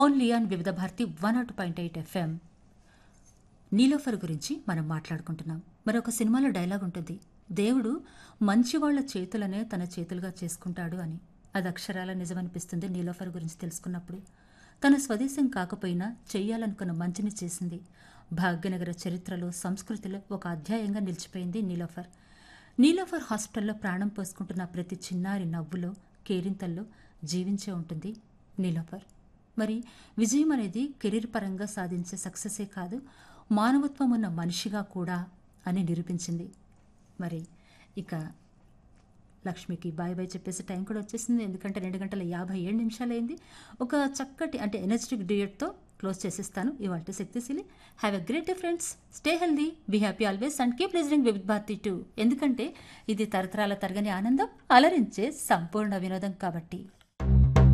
only on Vividh Bharati one nought point eight FM Niloufer గురించి మనం మాట్లాడుకుంటున్నాం మరొక సినిమాలో డైలాగ్ ఉంటుంది దేవుడు మంచివాళ్ల చేతులనే తన చేతులుగా చేసుకుంటాడు అని అది అక్షరాల నిజమనిపిస్తుంది నీలోఫర్ గురించి తెలుసుకున్నప్పుడు తన స్వదేశం కాకపోయినా చెయ్యాలనుకున్న మంచిని చేసింది భాగ్యనగర చరిత్రలో సంస్కృతిలో ఒక అధ్యాయంగా నిలిచిపోయింది నీలోఫర్ నీలోఫర్ హాస్పిటల్లో ప్రాణం పోసుకుంటున్న ప్రతి చిన్నారి నవ్వులో కేరింతల్లో జీవించే ఉంటుంది నీలోఫర్ మరి విజయం అనేది కెరీర్ పరంగా సాధించే సక్సెసే కాదు మానవత్వం ఉన్న మనిషిగా కూడా అని నిరూపించింది మరి ఇక లక్ష్మికి బాయ్ బాయ్ చెప్పేసి టైం కూడా వచ్చేసింది ఎందుకంటే రెండు గంటల యాభై ఏడు నిమిషాలు అయింది ఒక చక్కటి అంటే ఎనర్జెటిక్ డ్యూయట్తో క్లోజ్ చేసేస్తాను ఇవాళ శక్తిశీలి have a great day friends stay healthy be happy always and keep listening with Bharati too ఎందుకంటే ఇది తరతరాల తరగని ఆనందం అలరించే సంపూర్ణ వినోదం కాబట్టి